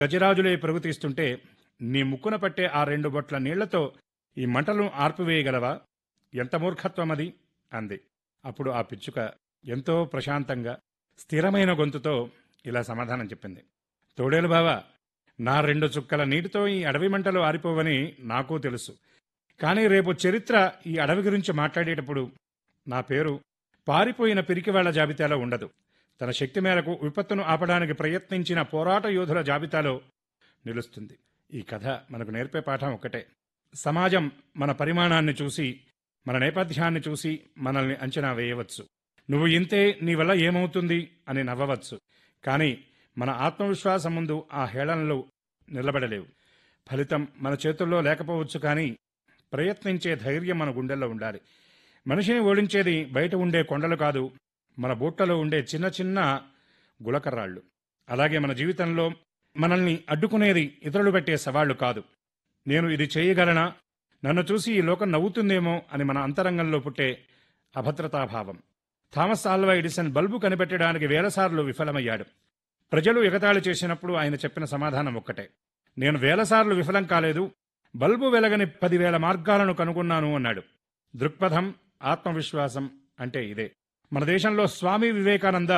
గజరాజులే ప్రగుతిస్తుంటే నీ ముక్కున పట్టే ఆ రెండు బొట్ల నీళ్లతో ఈ మంటలను ఆర్పివేయగలవా ఎంత మూర్ఖత్వం అది అంది అప్పుడు ఆ పిచ్చుక ఎంతో ప్రశాంతంగా స్థిరమైన గొంతుతో ఇలా సమాధానం చెప్పింది తోడేలు బావా నా రెండు చుక్కల నీటితో ఈ అడవి మంటలు ఆరిపోవని నాకు తెలుసు కానీ రేపు చరిత్ర ఈ అడవి గురించి మాట్లాడేటప్పుడు నా పేరు పారిపోయిన పిరికివాళ్ల జాబితాలో ఉండదు తన శక్తి మేరకు విపత్తును ఆపడానికి ప్రయత్నించిన పోరాట యోధుల జాబితాలో నిలుస్తుంది ఈ కథ మనకు నేర్పే పాఠం ఒక్కటే సమాజం మన పరిమాణాన్ని చూసి మన నేపథ్యాన్ని చూసి మనల్ని అంచనా వేయవచ్చు నువ్వు ఇంతే నీ వల్ల ఏమవుతుంది అని నవ్వవచ్చు కానీ మన ఆత్మవిశ్వాసం ముందు ఆ హేళనలు నిలబడలేవు ఫలితం మన చేతుల్లో లేకపోవచ్చు కానీ ప్రయత్నించే ధైర్యం మన గుండెల్లో ఉండాలి మనిషిని ఓడించేది బయట ఉండే కొండలు కాదు మన బూట్లలో ఉండే చిన్న చిన్న గులకర్రాళ్ళు అలాగే మన జీవితంలో మనల్ని అడ్డుకునేది ఇతరులు పెట్టే సవాళ్లు కాదు నేను ఇది చేయగలనా నన్ను చూసి ఈ లోకం నవ్వుతుందేమో అని మన అంతరంగంలో పుట్టే అభద్రతాభావం థామస్ ఆల్వా ఎడిసన్ బల్బు కనిపెట్టడానికి వేలసార్లు విఫలమయ్యాడు ప్రజలు ఎగతాళి చేసినప్పుడు ఆయన చెప్పిన సమాధానం ఒక్కటే నేను వేలసార్లు విఫలం కాలేదు బల్బు వెలగని పదివేల మార్గాలను కనుగొన్నాను అన్నాడు దృక్పథం ఆత్మవిశ్వాసం అంటే ఇదే మన దేశంలో స్వామి వివేకానంద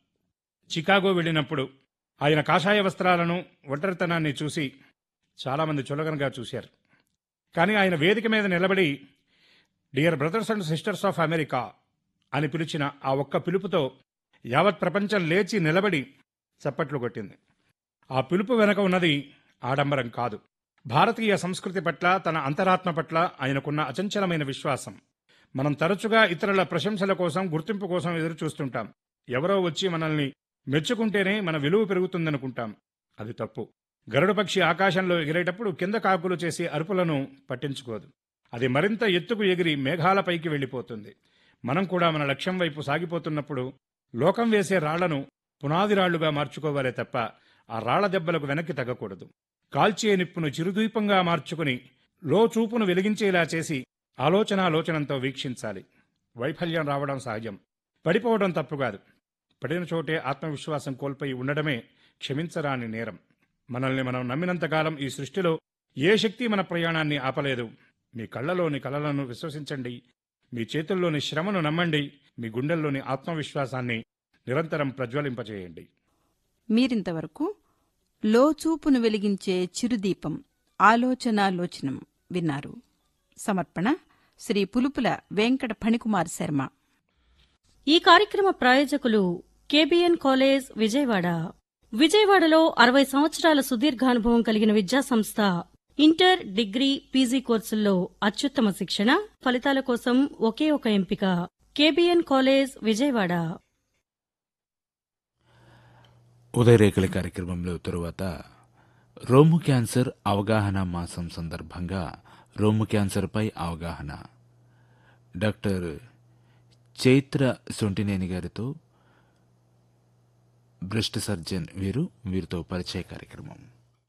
చికాగో వెళ్ళినప్పుడు ఆయన కాషాయ వస్త్రాలను ఒంటరితనాన్ని చూసి చాలామంది చులకనగా చూశారు కానీ ఆయన వేదిక మీద నిలబడి dear brothers and sisters of America అని పిలిచిన ఆ ఒక్క పిలుపుతో యావత్ ప్రపంచం లేచి నిలబడి చప్పట్లు కొట్టింది ఆ పిలుపు వెనక ఉన్నది ఆడంబరం కాదు భారతీయ సంస్కృతి పట్ల తన అంతరాత్మ పట్ల ఆయనకున్న అచంచలమైన విశ్వాసం మనం తరచుగా ఇతరుల ప్రశంసల కోసం గుర్తింపు కోసం ఎదురు చూస్తుంటాం ఎవరో వచ్చి మనల్ని మెచ్చుకుంటేనే మన విలువ పెరుగుతుందనుకుంటాం అది తప్పు గరుడ పక్షి ఆకాశంలో ఎగిరేటప్పుడు కింద కాకులు చేసే అరుపులను పట్టించుకోదు అది మరింత ఎత్తుకు ఎగిరి మేఘాలపైకి వెళ్ళిపోతుంది మనం కూడా మన లక్ష్యం వైపు సాగిపోతున్నప్పుడు లోకం వేసే రాళ్లను పునాది రాళ్లుగా మార్చుకోవాలే తప్ప ఆ రాళ్ల దెబ్బలకు వెనక్కి తగ్గకూడదు కాల్చే నిప్పును చిరుదీపంగా మార్చుకుని లో చూపును వెలిగించేలా చేసి ఆలోచనాలోచనంతో వీక్షించాలి వైఫల్యం రావడం సహజం పడిపోవడం తప్పు కాదు పడిన చోటే ఆత్మవిశ్వాసం కోల్పోయి ఉండడమే క్షమించరాని నేరం మనల్ని మనం నమ్మినంతకాలం ఈ సృష్టిలో ఏ శక్తి మన ప్రయాణాన్ని ఆపలేదు మీ కళ్ళలోని కలలను విశ్వసించండి మీ చేతుల్లోని శ్రమను నమ్మండి మీ గుండెల్లోని ఆత్మవిశ్వాసాన్ని నిరంతరం ప్రజ్వలింపచేయండి మీరింతవరకు లోచూపును వెలిగించే చిరుదీపం ఆలోచనాలోచనం విన్నారు సమర్పణ శ్రీ పులుపుల వెంకట ఫణికుమార్ శర్మ ఈ కార్యక్రమ ప్రాయోజకులు కేబిఎన్ కాలేజ్ విజయవాడ విజయవాడలో అరవై సంవత్సరాల సుదీర్ఘానుభవం కలిగిన విద్యాసంస్థ ఇంటర్ డిగ్రీ పీజీ కోర్సుల్లో అత్యుత్తమ శిక్షణ ఫలితాల కోసం ఒకే ఒక ఎంపిక కేబిఎన్ కాలేజ్ విజయవాడ ఉదయరేఖల కార్యక్రమంలో తరువాత రొమ్ము క్యాన్సర్ అవగాహన మాసం సందర్భంగా రొమ్ము క్యాన్సర్పై అవగాహన డాక్టర్ చైత్ర సొంటినేని గారితో బ్రెస్ట్ సర్జన్ వీరు వీరితో పరిచయ కార్యక్రమం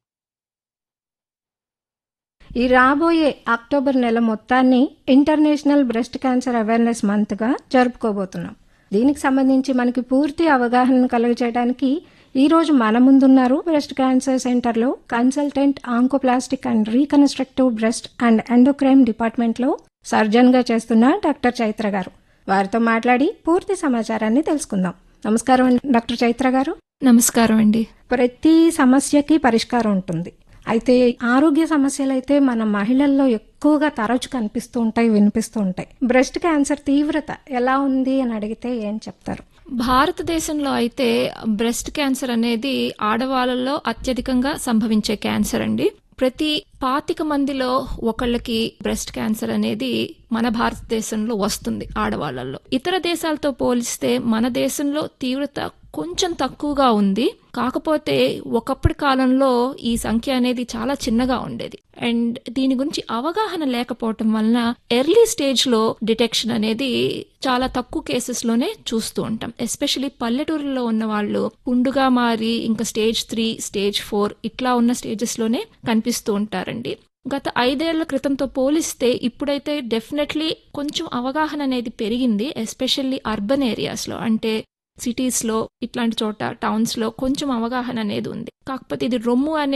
ఈ రాబోయే అక్టోబర్ నెల మొత్తాన్ని ఇంటర్నేషనల్ బ్రెస్ట్ క్యాన్సర్ అవేర్నెస్ మంత్గా జరుపుకోబోతున్నాం దీనికి సంబంధించి మనకి పూర్తి అవగాహన కలుగజేయడానికి ఈ రోజు మన ముందున్నారు బ్రెస్ట్ క్యాన్సర్ సెంటర్లో consultant oncoplastic and reconstructive breast and endocrine డిపార్ట్మెంట్లో సర్జన్గా చేస్తున్న డాక్టర్ చైత్ర గారు వారితో మాట్లాడి పూర్తి సమాచారాన్ని తెలుసుకుందాం నమస్కారం అండి డాక్టర్ చైత్ర గారు నమస్కారం అండి ప్రతి సమస్యకి పరిష్కారం ఉంటుంది అయితే ఆరోగ్య సమస్యలు అయితే మన మహిళల్లో ఎక్కువగా తరచు కనిపిస్తూ ఉంటాయి వినిపిస్తూ ఉంటాయి బ్రెస్ట్ క్యాన్సర్ తీవ్రత ఎలా ఉంది అని అడిగితే ఏం చెప్తారు భారతదేశంలో అయితే బ్రెస్ట్ క్యాన్సర్ అనేది ఆడవాళ్ళలో అత్యధికంగా సంభవించే క్యాన్సర్ అండి ప్రతి పాతిక మందిలో ఒకళ్ళకి బ్రెస్ట్ క్యాన్సర్ అనేది మన భారతదేశంలో వస్తుంది ఆడవాళ్ళల్లో ఇతర దేశాలతో పోలిస్తే మన దేశంలో తీవ్రత కొంచెం తక్కువగా ఉంది కాకపోతే ఒకప్పటి కాలంలో ఈ సంఖ్య అనేది చాలా చిన్నగా ఉండేది అండ్ దీని గురించి అవగాహన లేకపోవటం వలన ఎర్లీ స్టేజ్ లో డిటెక్షన్ అనేది చాలా తక్కువ కేసెస్ లోనే చూస్తూ ఉంటాం ఎస్పెషలీ పల్లెటూరులో ఉన్న వాళ్ళు పుండుగా మారి ఇంకా స్టేజ్ త్రీ స్టేజ్ ఫోర్ ఇట్లా ఉన్న స్టేజెస్ లోనే కనిపిస్తూ ఉంటారండి గత ఐదేళ్ల క్రితంతో పోలిస్తే ఇప్పుడైతే డెఫినెట్లీ కొంచెం అవగాహన అనేది పెరిగింది ఎస్పెషల్లీ అర్బన్ ఏరియాస్లో అంటే సిటీస్లో ఇట్లాంటి చోట టౌన్స్లో కొంచెం అవగాహన అనేది ఉంది కాకపోతే ఇది రొమ్ము అనే